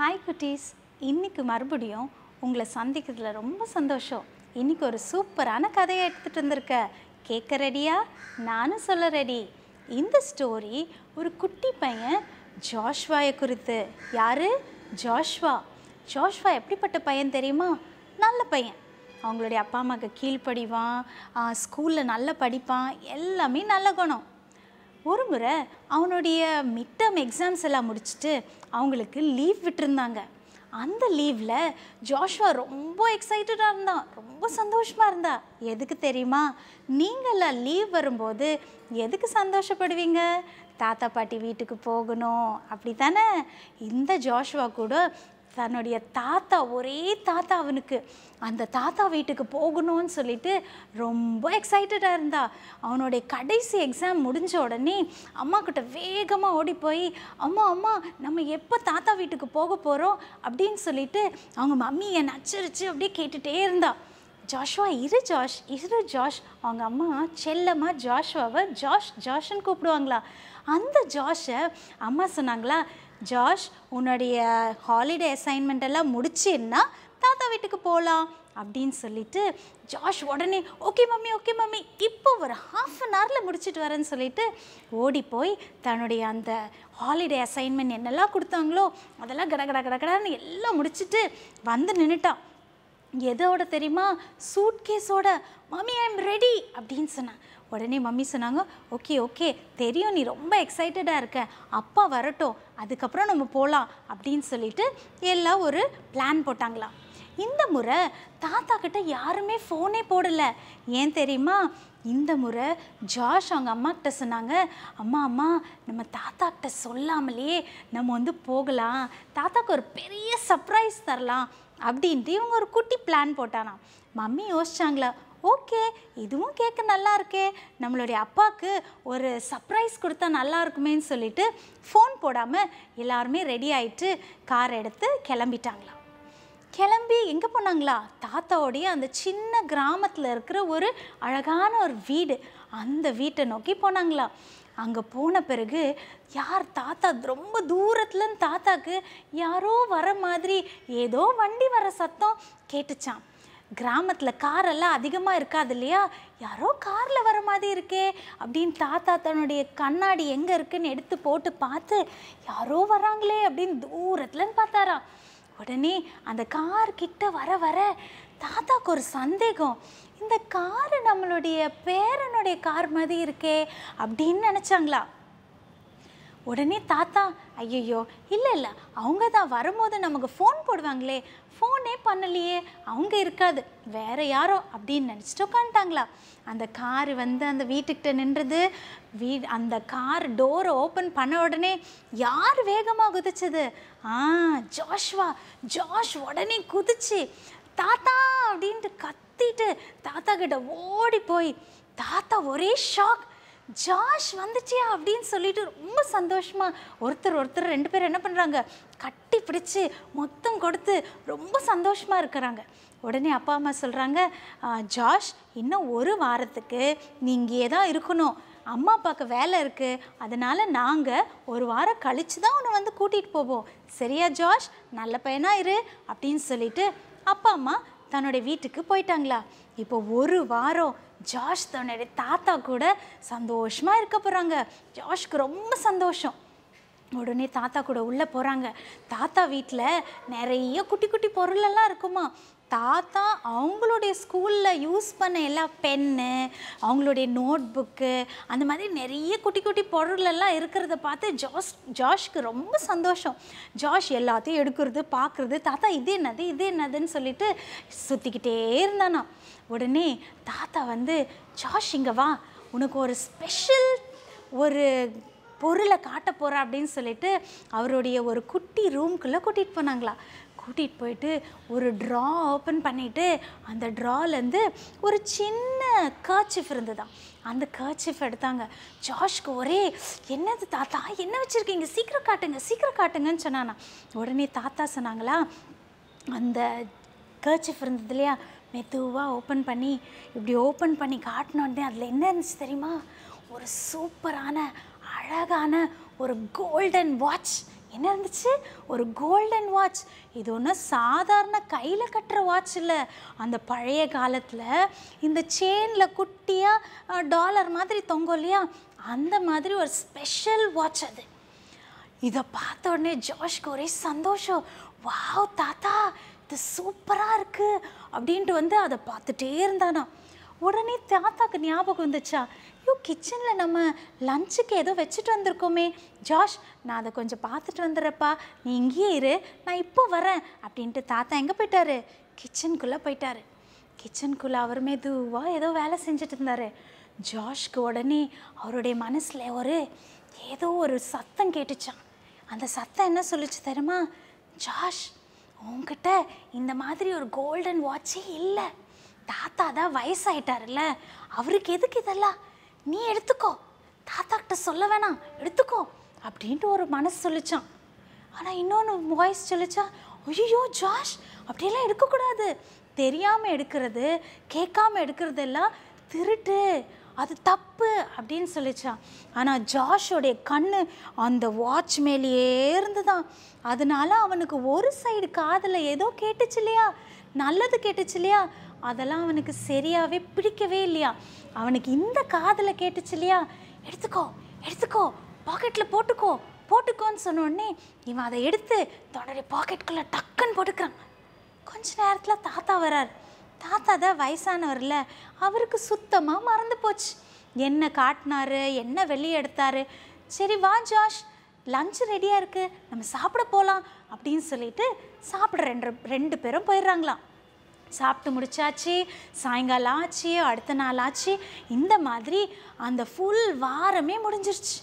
hi குட்டீஸ் இன்னைக்கு மறுபடியும் உங்களை சந்திக்கிறதுல ரொம்ப சந்தோஷம் இன்னைக்கு ஒரு சூப்பரான கதையை எடுத்துகிட்டு வந்திருக்க கேட்க ரெடியா நானும் சொல்ல ரெடி இந்த ஸ்டோரி ஒரு குட்டி பையன் ஜாஷ்வாயை குறித்து யாரு ஜாஷ்வா ஜாஷ்வா எப்படிப்பட்ட பையன் தெரியுமா நல்ல பையன் அவங்களுடைய அப்பா அம்மாவுக்கு கீழ்ப்படிவான் ஸ்கூலில் நல்லா படிப்பான் எல்லாமே நல்ல குணம் ஒரு முறை அவனுடைய மிட் டேர்ம் எக்ஸாம்ஸ் எல்லாம் முடிச்சுட்டு அவங்களுக்கு லீவ் விட்டுருந்தாங்க அந்த லீவில் ஜாஷ்வா ரொம்ப எக்ஸைட்டடாக இருந்தான் ரொம்ப சந்தோஷமாக இருந்தா எதுக்கு தெரியுமா நீங்களாம் லீவ் வரும்போது எதுக்கு சந்தோஷப்படுவீங்க தாத்தா பாட்டி வீட்டுக்கு போகணும் அப்படி தானே இந்த ஜாஷ்வா கூட தன்னுடைய தாத்தா ஒரே தாத்தா அவனுக்கு அந்த தாத்தா வீட்டுக்கு போகணும்னு சொல்லிட்டு ரொம்ப எக்ஸைட்டடாக இருந்தா அவனுடைய கடைசி எக்ஸாம் முடிஞ்ச உடனே அம்மா கிட்ட வேகமாக ஓடி போய் அம்மா அம்மா நம்ம எப்போ தாத்தா வீட்டுக்கு போக போகிறோம் அப்படின்னு சொல்லிட்டு அவங்க மம்மி என்னை நச்சரிச்சு அப்படியே கேட்டுகிட்டே இருந்தா ஜாஷ்வா இரு ஜாஷ் இரு ஜாஷ் அவங்க அம்மா செல்லமாக ஜாஷ்வாவை ஜாஷ் ஜாஷ்ன்னு கூப்பிடுவாங்களா அந்த ஜாஷை அம்மா சொன்னாங்களா ஜாஷ் உன்னுடைய ஹாலிடே அசைன்மெண்ட் எல்லாம் முடிச்சின்னா தாத்தா வீட்டுக்கு போகலாம் அப்படின்னு சொல்லிட்டு ஜாஷ் உடனே ஓகே மம்மி ஓகே மம்மி இப்போ ஒரு ஹாஃப் அன் ஹவரில் முடிச்சிட்டு வரேன்னு சொல்லிட்டு ஓடி போய் தன்னுடைய அந்த ஹாலிடே அசைன்மெண்ட் என்னெல்லாம் கொடுத்தாங்களோ அதெல்லாம் கட கட கட கடன்னு எல்லாம் முடிச்சிட்டு வந்து நின்றுட்டான் எதோட தெரியுமா சூட்கேஸோட மம்மி ஐ எம் ரெடி அப்படின்னு சொன்னேன் உடனே மம்மி சொன்னாங்க ஓகே ஓகே தெரியும் நீ ரொம்ப எக்ஸைட்டடாக இருக்க அப்பா வரட்டும் அதுக்கப்புறம் நம்ம போகலாம் அப்படின்னு சொல்லிட்டு எல்லாம் ஒரு பிளான் போட்டாங்களாம் இந்த முறை தாத்தா கிட்ட யாருமே ஃபோனே போடல ஏன் தெரியுமா இந்த முறை ஜாஷ் அவங்க அம்மா கிட்ட சொன்னாங்க அம்மா அம்மா நம்ம தாத்தா கிட்ட சொல்லாமலேயே நம்ம வந்து போகலாம் தாத்தாக்கு ஒரு பெரிய சர்ப்ரைஸ் தரலாம் அப்படின்ட்டு இவங்க ஒரு குட்டி பிளான் போட்டானாம் மம்மி யோசிச்சாங்களா ஓகே இதுவும் கேட்க நல்லா இருக்கே நம்மளுடைய அப்பாவுக்கு ஒரு சர்ப்ரைஸ் கொடுத்தா நல்லா இருக்குமேன்னு சொல்லிட்டு ஃபோன் போடாமல் எல்லாருமே ரெடி ஆயிட்டு கார் எடுத்து கிளம்பிட்டாங்களாம் கிளம்பி எங்கே போனாங்களா தாத்தாவுடைய அந்த சின்ன கிராமத்தில் இருக்கிற ஒரு அழகான ஒரு வீடு அந்த வீட்டை நோக்கி போனாங்களா அங்கே போன பிறகு யார் தாத்தா ரொம்ப தூரத்துலன்னு தாத்தாக்கு யாரோ வர மாதிரி ஏதோ வண்டி வர சத்தம் கேட்டுச்சான் கிராமத்தில் காரெல்லாம் அதிகமாக இருக்காது இல்லையா யாரோ காரில் வர மாதிரி இருக்கே அப்படின்னு தாத்தா தன்னுடைய கண்ணாடி எங்கே இருக்குன்னு எடுத்து போட்டு பார்த்து யாரோ வராங்களே அப்படின்னு தூரத்துலன்னு பார்த்தாராம் உடனே அந்த கார் கிட்ட வர வர தாத்தாக்கு ஒரு சந்தேகம் இந்த காரு நம்மளுடைய பேரனுடைய கார் மாதிரி இருக்கே அப்படின்னு நினச்சாங்களா உடனே தாத்தா ஐயையோ இல்லை இல்லை அவங்க தான் வரும்போது நமக்கு ஃபோன் போடுவாங்களே ஃபோனே பண்ணலையே அவங்க இருக்காது வேற யாரோ அப்படின்னு நினச்சிட்டு உட்காந்துட்டாங்களா அந்த கார் வந்து அந்த வீட்டுக்கிட்ட நின்றது வீ அந்த கார் டோரை ஓப்பன் பண்ண உடனே யார் வேகமாக குதிச்சது ஆ ஜாஷ்வா ஜாஷ் உடனே குதிச்சு தாத்தா அப்படின்ட்டு கத்திட்டு தாத்தா கிட்ட ஓடி போய் தாத்தா ஒரே ஷாக் ஜாஷ் வந்துச்சியா அப்படின்னு சொல்லிட்டு ரொம்ப சந்தோஷமா ஒருத்தர் ஒருத்தர் ரெண்டு பேரும் என்ன பண்ணுறாங்க கட்டி பிடிச்சு மொத்தம் கொடுத்து ரொம்ப சந்தோஷமா இருக்கிறாங்க உடனே அப்பா அம்மா சொல்கிறாங்க ஜாஷ் இன்னும் ஒரு வாரத்துக்கு நீ இங்கேயே தான் இருக்கணும் அம்மா அப்பாவுக்கு வேலை இருக்குது அதனால் நாங்கள் ஒரு வாரம் கழித்து தான் உன்னை வந்து கூட்டிகிட்டு போவோம் சரியா ஜாஷ் நல்ல பையனா இரு அப்படின்னு சொல்லிட்டு அப்பா அம்மா தன்னுடைய வீட்டுக்கு போயிட்டாங்களா இப்போ ஒரு வாரம் ஜாஷ் தன்னுடைய தாத்தா கூட சந்தோஷமாக இருக்க போகிறாங்க ஜாஷ்க்கு ரொம்ப சந்தோஷம் உடனே தாத்தா கூட உள்ளே போகிறாங்க தாத்தா வீட்டில் நிறைய குட்டி குட்டி பொருளெல்லாம் இருக்குமா தாத்தா அவங்களுடைய ஸ்கூலில் யூஸ் பண்ண எல்லா பென்னு அவங்களுடைய நோட் புக்கு அந்த மாதிரி நிறைய குட்டி குட்டி பொருளெல்லாம் இருக்கிறத பார்த்து ஜாஷ் ஜாஷ்க்கு ரொம்ப சந்தோஷம் ஜாஷ் எல்லாத்தையும் எடுக்கிறது பார்க்குறது தாத்தா இது என்னது இது என்னதுன்னு சொல்லிட்டு சுற்றிக்கிட்டே இருந்தானா உடனே தாத்தா வந்து ஜாஷ் இங்கே வா உனக்கு ஒரு ஸ்பெஷல் ஒரு பொருளை காட்ட போகிறேன் அப்படின்னு சொல்லிட்டு அவருடைய ஒரு குட்டி ரூம்குள்ளே கூட்டிகிட்டு போனாங்களா கூட்டிகிட்டு போயிட்டு ஒரு ட்ரா ஓப்பன் பண்ணிவிட்டு அந்த ட்ராலேருந்து ஒரு சின்ன கர்ச்சிஃப் இருந்ததாம் அந்த கர்ச்சிஃப் எடுத்தாங்க ஜாஷ்க்கு ஒரே என்னது தாத்தா என்ன வச்சுருக்கீங்க சீக்கிரம் காட்டுங்க சீக்கிரம் காட்டுங்கன்னு சொன்னானா உடனே தாத்தா சொன்னாங்களா அந்த கர்ச்சிஃப் இருந்தது இல்லையா மெதுவாக ஓப்பன் பண்ணி இப்படி ஓப்பன் பண்ணி காட்டினோடனே அதில் என்ன இருந்துச்சு தெரியுமா ஒரு சூப்பரான அழகான ஒரு கோல்டன் வாட்ச் என்ன இருந்துச்சு ஒரு கோல்டன் வாட்ச் இது ஒன்றும் சாதாரண கையில் கட்டுற வாட்ச் இல்லை அந்த பழைய காலத்தில் இந்த செயினில் குட்டியாக டாலர் மாதிரி தொங்கும் இல்லையா அந்த மாதிரி ஒரு ஸ்பெஷல் வாட்ச் அது இதை பார்த்த உடனே ஜாஷ்க்கு ஒரே சந்தோஷம் வாவ் தாத்தா இது சூப்பராக இருக்கு அப்படின்ட்டு வந்து அதை பார்த்துட்டே இருந்தானா உடனே தாத்தாக்கு ஞாபகம் வந்துச்சா ஐயோ கிச்சனில் நம்ம லஞ்சுக்கு ஏதோ வச்சுட்டு வந்திருக்கோமே ஜாஷ் நான் அதை கொஞ்சம் பார்த்துட்டு வந்துடுறப்பா நீ இங்கேயே இரு நான் இப்போ வரேன் அப்படின்ட்டு தாத்தா எங்கே போயிட்டாரு கிச்சனுக்குள்ளே போயிட்டாரு கிச்சனுக்குள்ளே அவர் மெதுவாக ஏதோ வேலை செஞ்சுட்டு இருந்தார் ஜாஷ்க்கு உடனே அவருடைய மனசில் ஒரு ஏதோ ஒரு சத்தம் கேட்டுச்சான் அந்த சத்தம் என்ன சொல்லுச்சு தெரியுமா ஜாஷ் உன்கிட்ட இந்த மாதிரி ஒரு கோல்டன் வாட்சே இல்லை தாத்தா தான் வயசாயிட்டாருல்ல அவருக்கு எதுக்கு இதெல்லாம் நீ எடுத்துக்கோ தாத்தா கிட்ட சொல்ல வேணாம் எடுத்துக்கோ அப்படின்ட்டு ஒரு மனசு சொல்லிச்சான் ஆனால் இன்னொன்று வாய்ஸ் சொல்லிச்சா ஐயோ ஜாஷ் அப்படியெல்லாம் எடுக்கக்கூடாது தெரியாமல் எடுக்கிறது கேட்காம எடுக்கிறதெல்லாம் திருட்டு அது தப்பு அப்படின்னு சொல்லிச்சான் ஆனால் ஜாஷோடைய கண்ணு அந்த வாட்ச் மேலேயே இருந்துதான் அதனால அவனுக்கு ஒரு சைடு காதில் ஏதோ கேட்டுச்சு இல்லையா நல்லது கேட்டுச்சு இல்லையா அதெல்லாம் அவனுக்கு சரியாகவே பிடிக்கவே இல்லையா அவனுக்கு இந்த காதில் கேட்டுச்சு இல்லையா எடுத்துக்கோ எடுத்துக்கோ பாக்கெட்டில் போட்டுக்கோ போட்டுக்கோன்னு சொன்ன உடனே இவன் அதை எடுத்து தன்னுடைய பாக்கெட்டுக்குள்ளே டக்குன்னு போட்டுக்கிறான் கொஞ்ச நேரத்தில் தாத்தா வரார் தாத்தா தான் வயசானவர்ல அவருக்கு சுத்தமாக மறந்து போச்சு என்ன காட்டினாரு என்ன வெளியே எடுத்தாரு சரி வா ஜாஷ் லஞ்ச் ரெடியாக இருக்குது நம்ம சாப்பிட போகலாம் அப்படின்னு சொல்லிட்டு சாப்பிட ரெண்டு ரெண்டு பேரும் போயிடுறாங்களாம் சாப்பிட்டு முடிச்சாச்சு சாயங்காலம் ஆச்சு அடுத்த நாள் ஆச்சு இந்த மாதிரி அந்த ஃபுல் வாரமே முடிஞ்சிருச்சு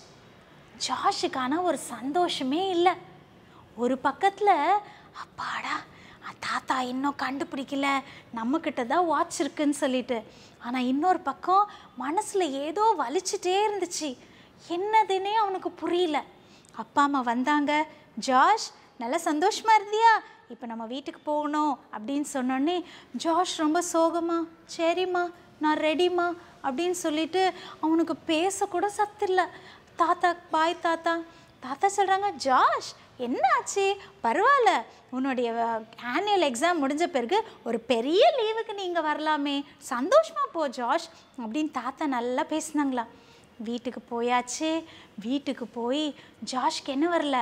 ஜாஷுக்கான ஒரு சந்தோஷமே இல்லை ஒரு பக்கத்தில் அப்பாடா அ, தாத்தா இன்னும் கண்டுபிடிக்கல நம்மக்கிட்ட தான் வாட்ச் இருக்குன்னு சொல்லிட்டு ஆனால் இன்னொரு பக்கம் மனசில் ஏதோ வலிச்சுட்டே இருந்துச்சு என்னதுன்னே அவனுக்கு புரியல அப்பா அம்மா வந்தாங்க ஜாஷ் நல்லா சந்தோஷமா இருந்தியா இப்போ நம்ம வீட்டுக்கு போகணும் அப்படின்னு சொன்னோடனே ஜாஷ் ரொம்ப சோகமா சரிம்மா நான் ரெடிம்மா அப்படின்னு சொல்லிட்டு அவனுக்கு பேசக்கூட சத்தில்லை தாத்தா பாய் தாத்தா தாத்தா சொல்கிறாங்க ஜாஷ் என்ன ஆச்சு பரவாயில்ல உன்னுடைய ஆனுவல் எக்ஸாம் முடிஞ்ச பிறகு ஒரு பெரிய லீவுக்கு நீங்கள் வரலாமே சந்தோஷமா போ ஜாஷ் அப்படின்னு தாத்தா நல்லா பேசினாங்களா வீட்டுக்கு போயாச்சு வீட்டுக்கு போய் ஜாஷ்க்கு என்ன வரல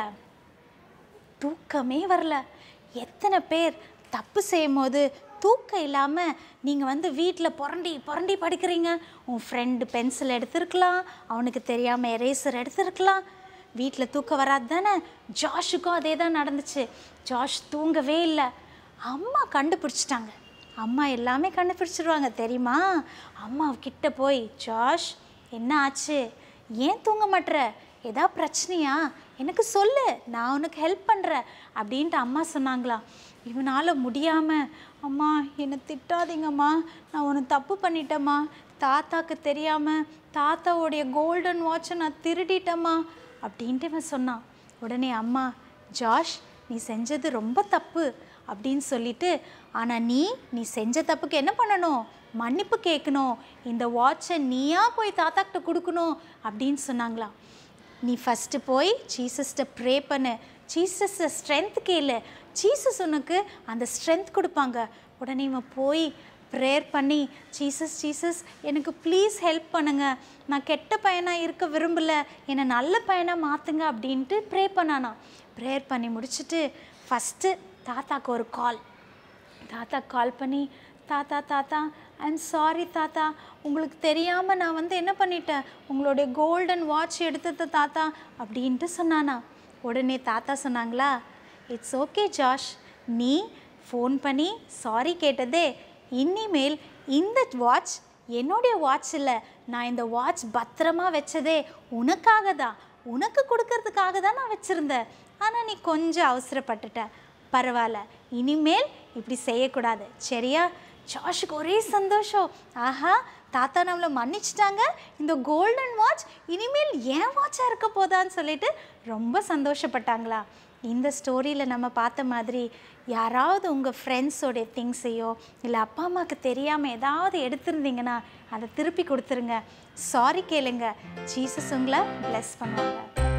தூக்கமே வரல எத்தனை பேர் தப்பு செய்யும் போது தூக்கம் இல்லாமல் நீங்கள் வந்து வீட்டில் புரண்டி புரண்டி படிக்கிறீங்க உன் ஃப்ரெண்டு பென்சில் எடுத்திருக்கலாம் அவனுக்கு தெரியாமல் எரேசர் எடுத்திருக்கலாம் வீட்டில் தூக்கம் வராது தானே ஜாஷுக்கும் அதே தான் நடந்துச்சு ஜாஷ் தூங்கவே இல்லை அம்மா கண்டுபிடிச்சிட்டாங்க அம்மா எல்லாமே கண்டுபிடிச்சிடுவாங்க தெரியுமா அம்மா கிட்ட போய் ஜாஷ் என்ன ஆச்சு ஏன் தூங்க மாட்ற ஏதா பிரச்சனையா எனக்கு சொல்லு நான் உனக்கு ஹெல்ப் பண்ணுறேன் அப்படின்ட்டு அம்மா சொன்னாங்களாம் இவனால் முடியாமல் அம்மா என்னை திட்டாதீங்கம்மா நான் ஒன்று தப்பு பண்ணிட்டேம்மா தாத்தாக்கு தெரியாமல் தாத்தாவுடைய கோல்டன் வாட்சை நான் திருடிட்டேம்மா அப்படின்ட்டு இவன் சொன்னான் உடனே அம்மா ஜாஷ் நீ செஞ்சது ரொம்ப தப்பு அப்படின்னு சொல்லிட்டு ஆனால் நீ நீ செஞ்ச தப்புக்கு என்ன பண்ணணும் மன்னிப்பு கேட்கணும் இந்த வாட்சை நீயா போய் தாத்தாக்கிட்ட கொடுக்கணும் அப்படின்னு சொன்னாங்களாம் நீ ஃபஸ்ட்டு போய் ஜீசஸ்ட்ட ப்ரே பண்ணு ஜீசஸை ஸ்ட்ரென்த் கேளு ஜீசஸ் உனக்கு அந்த ஸ்ட்ரென்த் கொடுப்பாங்க உடனே இவன் போய் ப்ரேயர் பண்ணி ஜீசஸ் ஜீசஸ் எனக்கு ப்ளீஸ் ஹெல்ப் பண்ணுங்க நான் கெட்ட பையனாக இருக்க விரும்பல என்னை நல்ல பையனாக மாற்றுங்க அப்படின்ட்டு ப்ரே பண்ணானா ப்ரேயர் பண்ணி முடிச்சுட்டு ஃபஸ்ட்டு தாத்தாக்கு ஒரு கால் தாத்தா கால் பண்ணி தாத்தா தாத்தா ஐம் சாரி தாத்தா உங்களுக்கு தெரியாமல் நான் வந்து என்ன பண்ணிட்டேன் உங்களுடைய கோல்டன் வாட்ச் எடுத்தது தாத்தா அப்படின்ட்டு சொன்னானா உடனே தாத்தா சொன்னாங்களா இட்ஸ் ஓகே ஜாஷ் நீ ஃபோன் பண்ணி சாரி கேட்டதே இனிமேல் இந்த வாட்ச் என்னுடைய வாட்ச் இல்லை நான் இந்த வாட்ச் பத்திரமா வச்சதே உனக்காக தான் உனக்கு கொடுக்கறதுக்காக தான் நான் வச்சுருந்தேன் ஆனால் நீ கொஞ்சம் அவசரப்பட்டுட்ட பரவாயில்ல இனிமேல் இப்படி செய்யக்கூடாது சரியா ஜாஷுக்கு ஒரே சந்தோஷம் ஆஹா தாத்தா நம்மளை மன்னிச்சிட்டாங்க இந்த கோல்டன் வாட்ச் இனிமேல் ஏன் வாட்சாக இருக்க போதான்னு சொல்லிட்டு ரொம்ப சந்தோஷப்பட்டாங்களா இந்த ஸ்டோரியில் நம்ம பார்த்த மாதிரி யாராவது உங்கள் ஃப்ரெண்ட்ஸோடைய திங்ஸையோ இல்லை அப்பா அம்மாவுக்கு தெரியாமல் ஏதாவது எடுத்திருந்தீங்கன்னா அதை திருப்பி கொடுத்துருங்க சாரி கேளுங்க ஜீசஸ் உங்களை ப்ளஸ் பண்ணுவாங்க